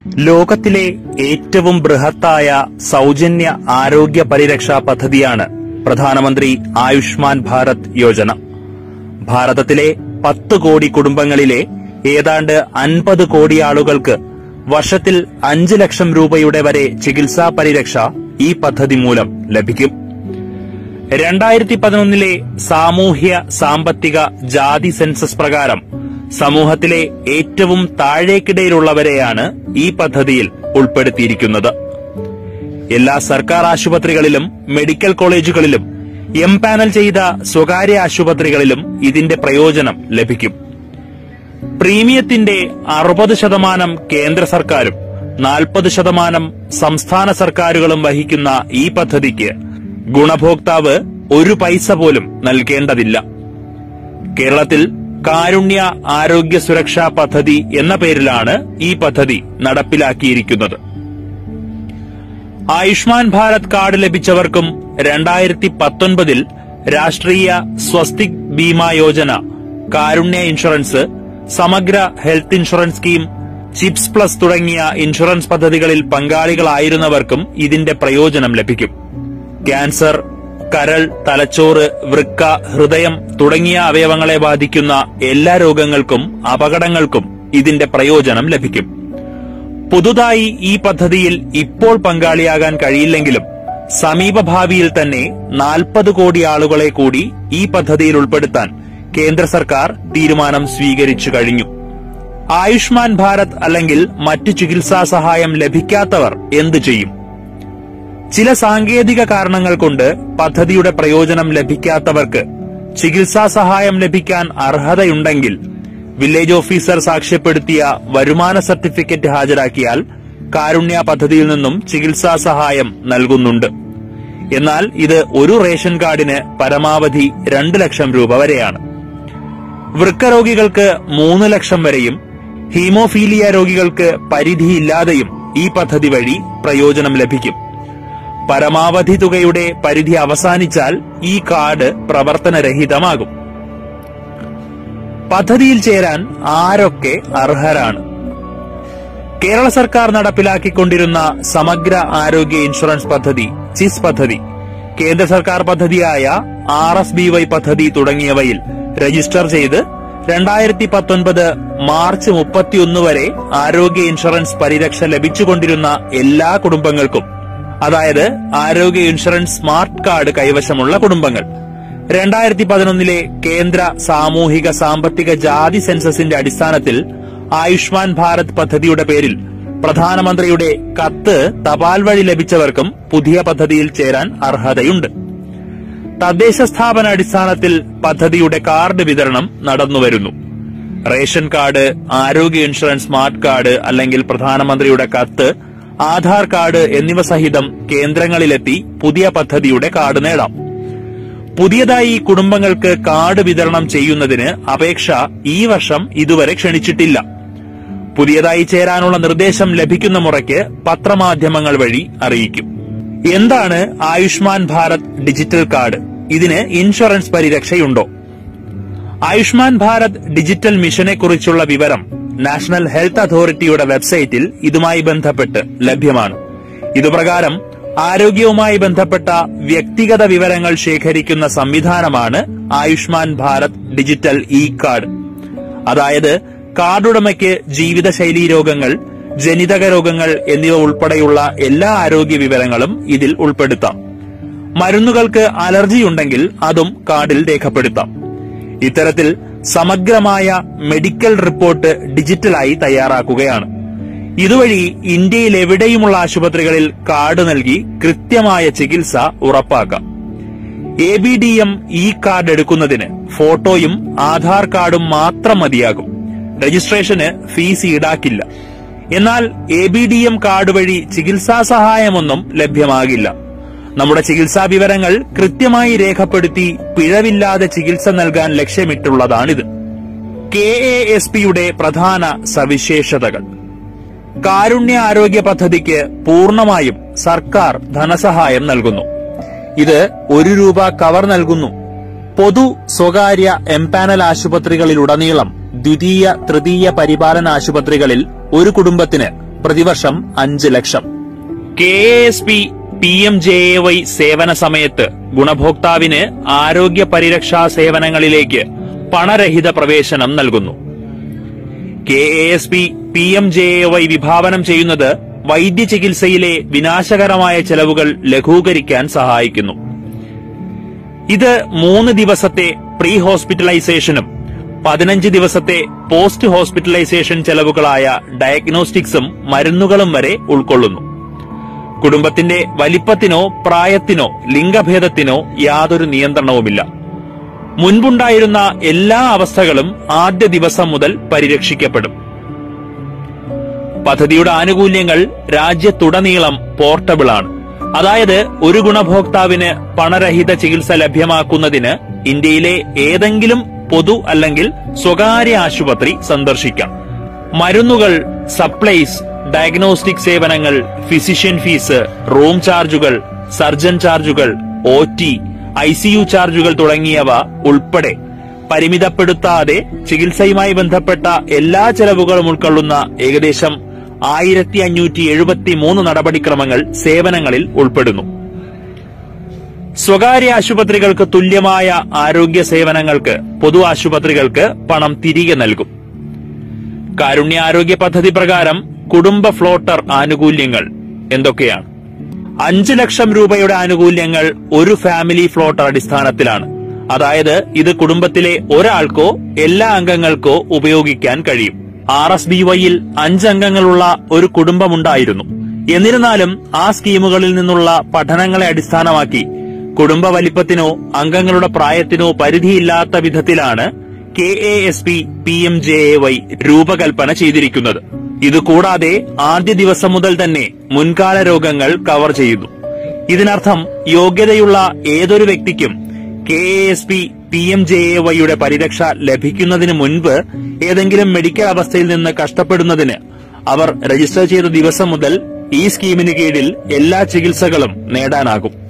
ലോകത്തിലെ ഏറ്റവും ബൃഹത്തായ സൗജന്യ ആരോഗ്യ പരിരക്ഷാ പദ്ധതിയാണ് പ്രധാനമന്ത്രി ആയുഷ്മാൻ ഭാരത് യോജന ഭാരതത്തിലെ പത്ത് കോടി കുടുംബങ്ങളിലെ ഏതാണ്ട് അൻപത് കോടി ആളുകൾക്ക് വർഷത്തിൽ അഞ്ച് ലക്ഷം രൂപയുടെ വരെ ചികിത്സാ പരിരക്ഷ ഈ പദ്ധതി മൂലം ലഭിക്കും രണ്ടായിരത്തി പതിനൊന്നിലെ സാമൂഹ്യ സാമ്പത്തിക ജാതി സെൻസസ് പ്രകാരം സമൂഹത്തിലെ ഏറ്റവും താഴേക്കിടയിലുള്ളവരെയാണ് ഈ പദ്ധതിയിൽ ഉൾപ്പെടുത്തിയിരിക്കുന്നത് എല്ലാ സർക്കാർ ആശുപത്രികളിലും മെഡിക്കൽ കോളേജുകളിലും എം പാനൽ ചെയ്ത സ്വകാര്യ ആശുപത്രികളിലും ഇതിന്റെ പ്രയോജനം ലഭിക്കും പ്രീമിയത്തിന്റെ അറുപത് ശതമാനം കേന്ദ്ര സർക്കാരും നാൽപ്പത് ശതമാനം സംസ്ഥാന സർക്കാരുകളും വഹിക്കുന്ന ഈ പദ്ധതിക്ക് ഗുണഭോക്താവ് ഒരു പൈസ പോലും നൽകേണ്ടതില്ല കേരളത്തിൽ കാരുണ്യ ആരോഗ്യ സുരക്ഷാ പദ്ധതി എന്ന പേരിലാണ് ഈ പദ്ധതി നടപ്പിലാക്കിയിരിക്കുന്നത് ആയുഷ്മാൻ ഭാരത് കാർഡ് ലഭിച്ചവർക്കും രണ്ടായിരത്തി പത്തൊൻപതിൽ Rashtriya Swasthya Bima Yojana Karunya insurance Samagra health insurance scheme ചിപ്സ് പ്ലസ് തുടങ്ങിയ ഇൻഷുറൻസ് പദ്ധതികളിൽ പങ്കാളികളായിരുന്നവർക്കും ഇതിന്റെ പ്രയോജനം ലഭിക്കും ക്യാൻസർ കരൾ തലച്ചോറ് വൃക്ക ഹൃദയം തുടങ്ങിയ അവയവങ്ങളെ ബാധിക്കുന്ന എല്ലാ രോഗങ്ങൾക്കും അപകടങ്ങൾക്കും ഇതിന്റെ പ്രയോജനം ലഭിക്കും പുതുതായി ഈ പദ്ധതിയിൽ ഇപ്പോൾ പങ്കാളിയാകാൻ കഴിയില്ലെങ്കിലും സമീപഭാവിയിൽ തന്നെ നാൽപ്പത് കോടി ആളുകളെ കൂടി ഈ പദ്ധതിയിൽ ഉൾപ്പെടുത്താൻ കേന്ദ്ര സർക്കാർ തീരുമാനം സ്വീകരിച്ചു കഴിഞ്ഞു ആയുഷ്മാൻ ഭാരത് അല്ലെങ്കിൽ മറ്റു ചികിത്സാ സഹായം ലഭിക്കാത്തവർ എന്തു ചെയ്യും ചില സാങ്കേതിക കാരണങ്ങൾ കൊണ്ട് പദ്ധതിയുടെ പ്രയോജനം ലഭിക്കാത്തവർക്ക് ചികിത്സാ സഹായം ലഭിക്കാൻ അർഹതയുണ്ടെങ്കിൽ വില്ലേജ് ഓഫീസർ സാക്ഷ്യപ്പെടുത്തിയ വരുമാന സർട്ടിഫിക്കറ്റ് ഹാജരാക്കിയാൽ കാരുണ്യ പദ്ധതിയിൽ നിന്നും ചികിത്സാ സഹായം നൽകുന്നുണ്ട് എന്നാൽ ഇത് ഒരു റേഷൻ കാർഡിന് പരമാവധി രണ്ട് ലക്ഷം രൂപ വരെയാണ് വൃക്ക രോഗികൾക്ക് മൂന്ന് ലക്ഷം വരെയും ഹീമോഫീലിയ രോഗികൾക്ക് പരിധിയില്ലാതെയും ഈ പദ്ധതി വഴി പ്രയോജനം ലഭിക്കും പരമാവധി തുകയുടെ പരിധി അവസാനിച്ചാൽ ഈ കാർഡ് പ്രവർത്തനരഹിതമാകും പദ്ധതിയിൽ ചേരാൻ ആരൊക്കെ അർഹരാണ് കേരള സർക്കാർ നടപ്പിലാക്കിക്കൊണ്ടിരുന്ന സമഗ്ര ആരോഗ്യ ഇൻഷുറൻസ് പദ്ധതി ചിസ് പദ്ധതി കേന്ദ്ര സർക്കാർ പദ്ധതിയായ ആർ എസ് ബി വൈ പദ്ധതി തുടങ്ങിയവയിൽ രജിസ്റ്റർ ചെയ്ത് രണ്ടായിരത്തി പത്തൊൻപത് മാർച്ച് മുപ്പത്തിയൊന്ന് വരെ ആരോഗ്യ ഇൻഷുറൻസ് പരിരക്ഷ ലഭിച്ചുകൊണ്ടിരുന്ന എല്ലാ കുടുംബങ്ങൾക്കും അതായത് ആരോഗ്യ ഇൻഷുറൻസ് സ്മാർട്ട് കാർഡ് കൈവശമുള്ള കുടുംബങ്ങൾ രണ്ടായിരത്തി പതിനൊന്നിലെ കേന്ദ്ര സാമൂഹിക സാമ്പത്തിക ജാതി സെൻസസിന്റെ അടിസ്ഥാനത്തിൽ ആയുഷ്മാൻ ഭാരത് പദ്ധതിയുടെ പേരിൽ പ്രധാനമന്ത്രിയുടെ കത്ത് തപാൽ വഴി ലഭിച്ചവർക്കും പുതിയ പദ്ധതിയിൽ ചേരാൻ അർഹതയുണ്ട് തദ്ദേശ സ്ഥാപന അടിസ്ഥാനത്തിൽ പദ്ധതിയുടെ കാർഡ് വിതരണം നടന്നുവരുന്നു റേഷൻ കാർഡ് ആരോഗ്യ ഇൻഷുറൻസ് സ്മാർട്ട് കാർഡ് അല്ലെങ്കിൽ പ്രധാനമന്ത്രിയുടെ കത്ത് ആധാർ കാർഡ് എന്നിവ സഹിതം കേന്ദ്രങ്ങളിലെത്തി പുതിയ പദ്ധതിയുടെ കാർഡ് നേടാം പുതിയതായി കുടുംബങ്ങൾക്ക് കാർഡ് വിതരണം ചെയ്യുന്നതിന് അപേക്ഷ ഈ വർഷം ഇതുവരെ ക്ഷണിച്ചിട്ടില്ല പുതിയതായി ചേരാനുള്ള നിർദ്ദേശം ലഭിക്കുന്ന മുറയ്ക്ക് പത്രമാധ്യമങ്ങൾ വഴി അറിയിക്കും എന്താണ് ആയുഷ്മാൻ ഭാരത് ഡിജിറ്റൽ കാർഡ് ഇതിന് ഇൻഷുറൻസ് പരിരക്ഷയുണ്ടോ ആയുഷ്മാൻ ഭാരത് ഡിജിറ്റൽ മിഷനെ കുറിച്ചുള്ള വിവരം നാഷണൽ ഹെൽത്ത് അതോറിറ്റിയുടെ വെബ്സൈറ്റിൽ ഇതുമായി ബന്ധപ്പെട്ട് ലഭ്യമാണ് ഇതുപ്രകാരം ആരോഗ്യവുമായി ബന്ധപ്പെട്ട വ്യക്തിഗത വിവരങ്ങൾ ശേഖരിക്കുന്ന സംവിധാനമാണ് Ayushman Bharat digital E card അതായത് കാർഡുടമയ്ക്ക് ജീവിതശൈലീ രോഗങ്ങൾ ജനിതക രോഗങ്ങൾ എന്നിവ ഉൾപ്പെടെയുള്ള എല്ലാ ആരോഗ്യ വിവരങ്ങളും ഇതിൽ ഉൾപ്പെടുത്താം മരുന്നുകൾക്ക് അലർജിയുണ്ടെങ്കിൽ അതും കാർഡിൽ രേഖപ്പെടുത്താം ഇത്തരത്തിൽ സമഗ്രമായ മെഡിക്കൽ റിപ്പോർട്ട് ഡിജിറ്റലായി തയ്യാറാക്കുകയാണ് ഇതുവഴി ഇന്ത്യയിൽ എവിടെയുമുള്ള ആശുപത്രികളിൽ കാർഡ് നൽകി കൃത്യമായ ചികിത്സ ഉറപ്പാക്കാം A B D M E card എടുക്കുന്നതിന് ഫോട്ടോയും ആധാർ കാർഡും മാത്രം മതിയാകും രജിസ്ട്രേഷന് ഫീസ് ഈടാക്കില്ല എന്നാൽ A B D M card വഴി ചികിത്സാ സഹായമൊന്നും ലഭ്യമാകില്ല നമ്മുടെ ചികിത്സാ വിവരങ്ങൾ കൃത്യമായി രേഖപ്പെടുത്തി പിഴവില്ലാതെ ചികിത്സ നൽകാൻ ലക്ഷ്യമിട്ടുള്ളതാണിത് കെ എ എസ് പിയുടെ പ്രധാന സവിശേഷതകൾ കാരുണ്യ ആരോഗ്യ പദ്ധതിക്ക് പൂർണ്ണമായും സർക്കാർ ധനസഹായം നൽകുന്നു ഇത് ഒരു രൂപ കവർ നൽകുന്നു പൊതു സ്വകാര്യ എംപാനൽ ആശുപത്രികളിലുടനീളം ദ്വിതീയ തൃതീയ പരിപാലന ആശുപത്രികളിൽ ഒരു കുടുംബത്തിന് പ്രതിവർഷം അഞ്ച് ലക്ഷം K S P P M J A Y സേവന സമയത്ത് ഗുണഭോക്താവിന് ആരോഗ്യ പരിരക്ഷാ സേവനങ്ങളിലേക്ക് പണരഹിത പ്രവേശനം നൽകുന്നു K A S P P M J A Y വിഭാവനം ചെയ്യുന്നത് വൈദ്യ ചികിത്സയിലെ വിനാശകരമായ ചെലവുകൾ ലഘൂകരിക്കാൻ സഹായിക്കുന്നു ഇത് മൂന്ന് ദിവസത്തെ പ്രീ ഹോസ്പിറ്റലൈസേഷനും പതിനഞ്ച് ദിവസത്തെ പോസ്റ്റ് ഹോസ്പിറ്റലൈസേഷൻ ചെലവുകളായ ഡയഗ്നോസ്റ്റിക്സും മരുന്നുകളും വരെ ഉൾക്കൊള്ളുന്നു കുടുംബത്തിന്റെ വലിപ്പത്തിനോ പ്രായത്തിനോ ലിംഗഭേദത്തിനോ യാതൊരു നിയന്ത്രണവുമില്ല മുൻപുണ്ടായിരുന്ന എല്ലാ അവസ്ഥകളും ആദ്യ ദിവസം മുതൽ പരിരക്ഷിക്കപ്പെടും പദ്ധതിയുടെ ആനുകൂല്യങ്ങൾ രാജ്യത്തുടനീളം പോർട്ടബിൾ ആണ് അതായത് ഒരു ഗുണഭോക്താവിന് പണരഹിത ചികിത്സ ലഭ്യമാക്കുന്നതിന് ഇന്ത്യയിലെ ഏതെങ്കിലും പൊതു അല്ലെങ്കിൽ സ്വകാര്യ ആശുപത്രി സന്ദർശിക്കാം മരുന്നുകൾ സപ്ലൈസ് ഡയഗ്നോസ്റ്റിക് സേവനങ്ങൾ ഫിസിഷ്യൻ ഫീസ് റൂം ചാർജുകൾ സർജൻ ചാർജുകൾ ഒ ടി ഐ സിയു ചാർജുകൾ തുടങ്ങിയവ ഉൾപ്പെടെ പരിമിതപ്പെടുത്താതെ ചികിത്സയുമായി ബന്ധപ്പെട്ട എല്ലാ ചെലവുകളും ഉൾക്കൊള്ളുന്ന ഏകദേശം ആയിരത്തി അഞ്ഞൂറ്റി എഴുപത്തി മൂന്ന് നടപടിക്രമങ്ങൾ സേവനങ്ങളിൽ ഉൾപ്പെടുന്നു സ്വകാര്യ ആശുപത്രികൾക്ക് തുല്യമായ ആരോഗ്യ സേവനങ്ങൾക്ക് പൊതു ആശുപത്രികൾക്ക് പണം തിരികെ നൽകും കാരുണ്യാരോഗ്യ പദ്ധതി പ്രകാരം കുടുംബ ഫ്ലോട്ടർ ആനുകൂല്യങ്ങൾ എന്തൊക്കെയാണ് അഞ്ച് ലക്ഷം രൂപയുടെ ആനുകൂല്യങ്ങൾ ഒരു ഫാമിലി ഫ്ലോട്ടർ അടിസ്ഥാനത്തിലാണ് അതായത് ഇത് കുടുംബത്തിലെ ഒരാൾക്കോ എല്ലാ അംഗങ്ങൾക്കോ ഉപയോഗിക്കാൻ കഴിയും ആർ എസ് ബി വൈയിൽ അഞ്ചംഗങ്ങളുള്ള ഒരു കുടുംബമുണ്ടായിരുന്നു എന്നിരുന്നാലും ആ സ്കീമുകളിൽ നിന്നുള്ള പഠനങ്ങളെ അടിസ്ഥാനമാക്കി കുടുംബ വലിപ്പത്തിനോ അംഗങ്ങളുടെ പ്രായത്തിനോ പരിധിയില്ലാത്ത വിധത്തിലാണ് K A S P P M J A Y രൂപകൽപ്പന ചെയ്തിരിക്കുന്നത് ഇതുകൂടാതെ ആദ്യ ദിവസം മുതൽ തന്നെ മുൻകാല രോഗങ്ങൾ കവർ ചെയ്യുന്നു ഇതിനർത്ഥം യോഗ്യതയുള്ള ഏതൊരു വ്യക്തിക്കും K A S P P M J A വൈയുടെ പരിരക്ഷ ലഭിക്കുന്നതിന് മുൻപ് ഏതെങ്കിലും മെഡിക്കൽ അവസ്ഥയിൽ നിന്ന് കഷ്ടപ്പെടുന്നതിന് അവർ രജിസ്റ്റർ ചെയ്ത ദിവസം മുതൽ ഈ സ്കീമിന് കീഴിൽ എല്ലാ ചികിത്സകളും നേടാനാകും